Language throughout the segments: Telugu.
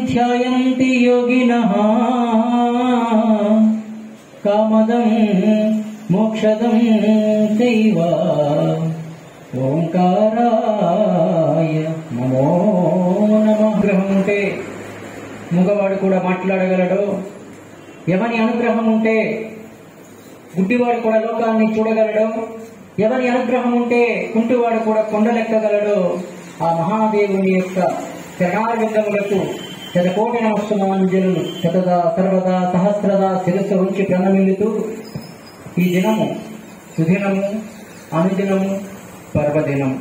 ధ్యాయంతి యోగినః కామదం మోక్షదం చైవ ఓంకారాయ నమో నమః గ్రహం ఉంటే మగవాడు కూడా మాట్లాడగలడు ఎవని అనుగ్రహం ఉంటే గుడ్డివాడు కూడా లోకాన్ని చూడగలడు ఎవరి అనుగ్రహం ఉంటే కుంటివాడు కూడా కొండలెక్కగలడు ఆ మహాదేవుని యొక్క చరణారవిందములకు శతకోటి నమస్సుమాంజలు శతదా సర్వదా సహస్రదా శిరస్సు ఉంచి ప్రణమిల్లుతూ ఈ దినము సుదినము అనుదినము పర్వదినము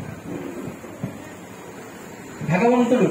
భగవంతుడు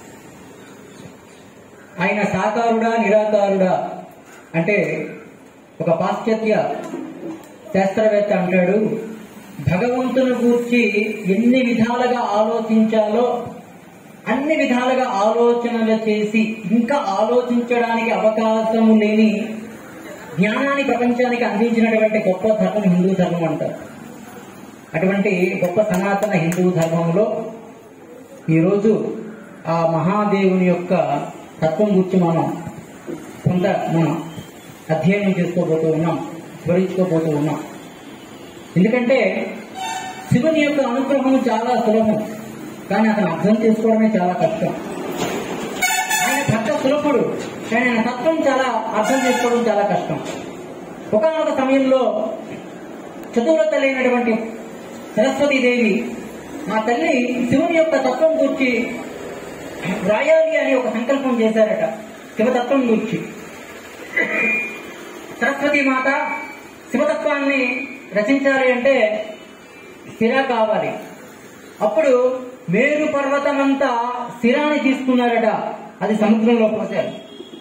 ఆయన సాకారుడా నిరాకారుడా అంటే ఒక పాశ్చాత్య శాస్త్రవేత్త అంటాడు భగవంతుని గూర్చి ఎన్ని విధాలుగా ఆలోచించాలో అన్ని విధాలుగా ఆలోచనలు చేసి ఇంకా ఆలోచించడానికి అవకాశం లేని జ్ఞానాన్ని ప్రపంచానికి అందించినటువంటి గొప్ప ధర్మం హిందూ ధర్మం అంటారు అటువంటి గొప్ప సనాతన హిందూ ధర్మంలో ఈరోజు ఆ మహాదేవుని యొక్క తత్వం గురించి మనం కొంత మనం అధ్యయనం చేసుకోబోతూ ఉన్నాం స్మరించుకోబోతూ ఉన్నాం ఎందుకంటే శివుని యొక్క అనుగ్రహం చాలా సులభం కానీ అతను అర్థం చేసుకోవడమే చాలా కష్టం ఆయన భక్త సులభుడు కానీ ఆయన తత్వం చాలా అర్థం చేసుకోవడం చాలా కష్టం ఒకనొక సమయంలో చతురత లేనటువంటి సరస్వతీదేవి మా తల్లి శివుని యొక్క తత్వం గురించి రాయాలి అని ఒక సంకల్పం చేశారట శివతత్వం గురించి సరస్వతి మాత శివతత్వాన్ని రచించాలి అంటే స్థిర కావాలి అప్పుడు మేరు పర్వతమంతా స్థిరాన్ని తీసుకున్నారట అది సముద్రంలో పోసారు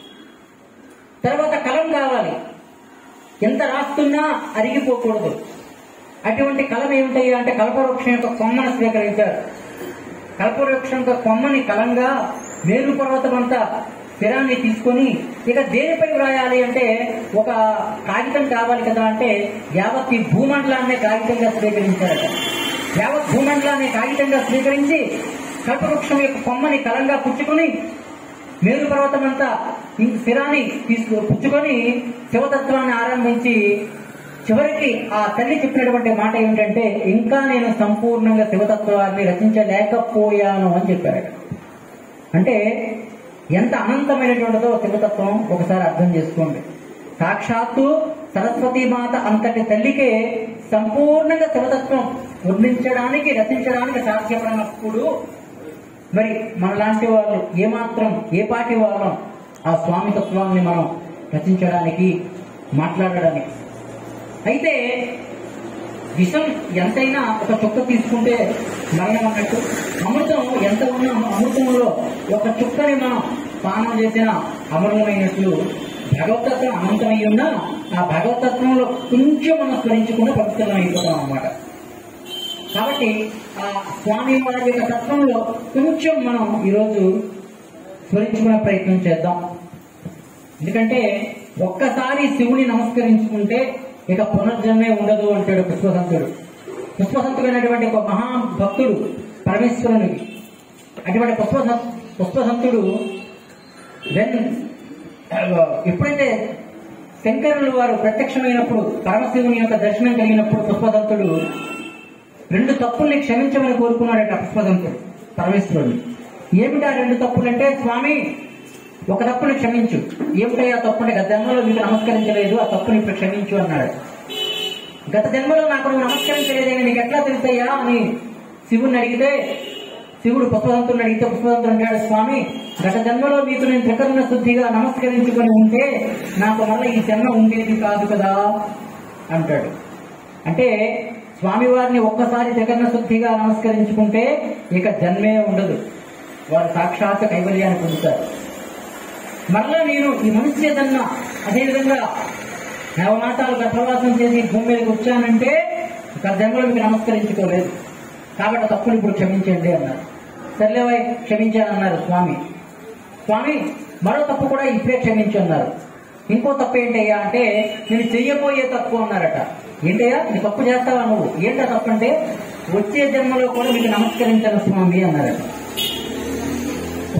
తర్వాత కలం కావాలి ఎంత రాస్తున్నా అరిగిపోకూడదు అటువంటి కలం ఏమిటయ్యా అంటే కల్పవృక్షం యొక్క కొమ్మను స్వీకరించారు కల్పవృక్షం యొక్క కొమ్మని కలంగా మేరు పర్వతం అంతా స్థిరాన్ని తీసుకొని ఇక దేనిపై వ్రాయాలి అంటే ఒక కాగితం కావాలి కదా అంటే యావత్ ఈ భూమండలాన్నే కాగితంగా స్వీకరించారట యావత్ భూమండలాన్ని కాగితంగా స్వీకరించి కల్పవృక్షం యొక్క కొమ్మని కలంగా పుచ్చుకొని మేరు పర్వతం అంతా ఈ స్థిరాన్ని తీసుకు పుచ్చుకొని శివతత్వాన్ని ఆరంభించి చివరికి ఆ తల్లి చెప్పినటువంటి మాట ఏమిటంటే ఇంకా నేను సంపూర్ణంగా శివతత్వాన్ని రచించలేకపోయాను అని చెప్పారట అంటే ఎంత అనంతమైనటువంటిదో శివతత్వం ఒకసారి అర్థం చేసుకోండి సాక్షాత్తు సరస్వతి మాత అంతటి తల్లికే సంపూర్ణంగా శివతత్వం వర్ణించడానికి రచించడానికి సాధ్యపడినప్పుడు మరి మనలాంటి వాళ్ళు ఏమాత్రం ఏ పాటి వాళ్ళం ఆ స్వామి తత్వాన్ని మనం రచించడానికి మాట్లాడడానికి అయితే విషం ఎంతైనా ఒక చుక్క తీసుకుంటే మరణం అన్నట్టు అమృతం ఎంత ఉన్నా అమృతంలో ఒక చుక్కని మనం పానం చేసిన అమృతమైనట్లు భగవతత్వం అనంతమై ఉన్నా ఆ భగవతత్వంలో కొంచెం మనం స్మరించుకున్న పవిత్రం అయిపోతాం అన్నమాట కాబట్టి ఆ స్వామి వారి యొక్క తత్వంలో కొంచెం మనం ఈరోజు స్మరించుకునే ప్రయత్నం చేద్దాం ఎందుకంటే ఒక్కసారి శివుని నమస్కరించుకుంటే ఇక పునర్జన్మే ఉండదు అంటాడు పుష్పసంతుడు పుష్పసంతుడైనటువంటి ఒక మహా భక్తుడు పరమేశ్వరునికి అటువంటి పుష్ప పుష్పసంతుడు దెన్ ఎప్పుడైతే శంకరులు వారు ప్రత్యక్షమైనప్పుడు పరమశివుని యొక్క దర్శనం కలిగినప్పుడు పుష్పదంతుడు రెండు తప్పుల్ని క్షమించమని కోరుకున్నాడట పుష్పదంతుడు పరమేశ్వరుడు ఏమిటా రెండు తప్పులంటే స్వామి ఒక తప్పుని క్షమించు ఏమిటో ఆ తప్పుని గత జన్మలో మీకు నమస్కరించలేదు ఆ తప్పుని ఇప్పుడు క్షమించు అన్నాడు గత జన్మలో నాకు నువ్వు నమస్కరించలేదని నీకు ఎట్లా తెలుసయ్యా అని శివుణ్ణి అడిగితే శివుడు పుష్పదంతుడిని అడిగితే పుష్పదంతుడు అంటాడు స్వామి గత జన్మలో మీకు నేను త్రికరణ శుద్ధిగా నమస్కరించుకొని ఉంటే నాకు మళ్ళీ ఈ జన్మ ఉండేది కాదు కదా అంటాడు అంటే స్వామివారిని ఒక్కసారి త్రికరణ శుద్ధిగా నమస్కరించుకుంటే ఇక జన్మే ఉండదు వారు సాక్షాత్ కైవల్యాన్ని పొందుతారు మరలా నేను ఈ మనిషి ఏదన్నా అదేవిధంగా నవమాసాలు గర్భవాసం చేసి భూమి మీదకి వచ్చానంటే గత జన్మలో మీకు నమస్కరించుకోలేదు కాబట్టి ఆ తప్పులు ఇప్పుడు క్షమించండి అన్నారు సర్లేవై క్షమించానన్నారు స్వామి స్వామి మరో తప్పు కూడా ఇప్పుడే క్షమించు అన్నారు ఇంకో తప్పు ఏంటయ్యా అంటే నేను చెయ్యబోయే తప్పు అన్నారట ఏంటయ్యా నీ తప్పు చేస్తావా నువ్వు ఏంటా తప్పు అంటే వచ్చే జన్మలో కూడా మీకు నమస్కరించాను స్వామి అన్నారట ఇప్పుడు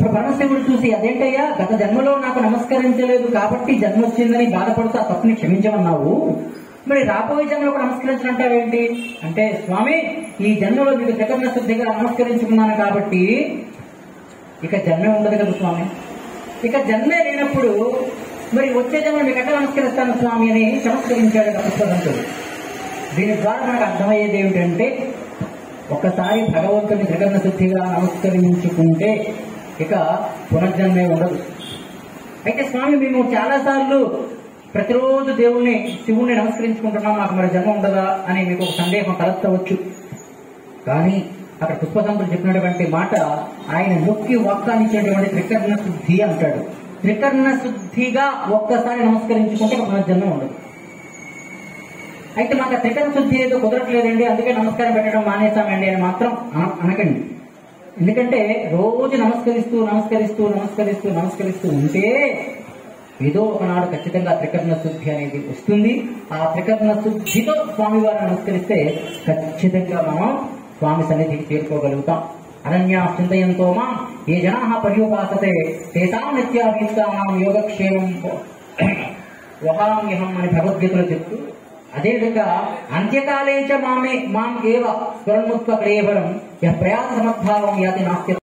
అప్పుడు పరమశివుడు చూసి అదేంటయ్యా గత జన్మలో నాకు నమస్కరించలేదు కాబట్టి జన్మ వచ్చిందని బాధపడుతూ ఆ తప్పుని క్షమించమన్నావు మరి రాబోయే జన్మలకు నమస్కరించమంటావేంటి అంటే స్వామి ఈ జన్మలో మీకు త్రికరణ శుద్ధిగా నమస్కరించుకున్నాను కాబట్టి ఇక జన్మే ఉండదు కదా స్వామి ఇక జన్మే లేనప్పుడు మరి వచ్చే జన్మ మీకు ఎట్లా నమస్కరిస్తాను స్వామి అని చమత్కరించాడు పుష్పదంతుడు దీని ద్వారా మనకు అర్థమయ్యేది ఏమిటంటే ఒక్కసారి భగవంతుని త్రికరణ శుద్ధిగా నమస్కరించుకుంటే ఇక పునర్జన్మే ఉండదు అయితే స్వామి మేము చాలా సార్లు ప్రతిరోజు దేవుణ్ణి శివుణ్ణి నమస్కరించుకుంటున్నాం మాకు మరి జన్మ ఉండదా అని మీకు ఒక సందేహం తలెత్తవచ్చు కానీ అక్కడ పుష్పదంతుడు చెప్పినటువంటి మాట ఆయన ముక్కి ఒక్కనిచ్చేటువంటి త్రికరణ శుద్ధి అంటాడు త్రికరణ శుద్ధిగా ఒక్కసారి నమస్కరించుకుంటే ఇక పునర్జన్మ ఉండదు అయితే మాకు ఆ త్రికరణ శుద్ధి ఏదో కుదరట్లేదండి అందుకే నమస్కారం పెట్టడం మానేస్తామండి అని మాత్రం అన- అనకండి ఎందుకంటే రోజు నమస్కరిస్తూ నమస్కరిస్తూ నమస్కరిస్తూ నమస్కరిస్తూ ఉంటే ఏదో ఒకనాడు ఖచ్చితంగా త్రికరణ శుద్ధి అనేది వస్తుంది ఆ త్రికరణ శుద్ధితో స్వామివారిని నమస్కరిస్తే ఖచ్చితంగా మనం స్వామి సన్నిధికి చేరుకోగలుగుతాం అనన్యా చింతయంతో మా ఏ జనా పర్యుపాసతే తేసాం నిత్యాభీష్టానాం యోగక్షేమం వహామ్యహం అని భగవద్గీతలో చెప్తూ అదేవిధంగా అంత్యకాలే చ మామే మాం ఏవ స్వరణముత్వ క్లేవరం యః ప్రయాస సమద్భావం యాతి నాస్తి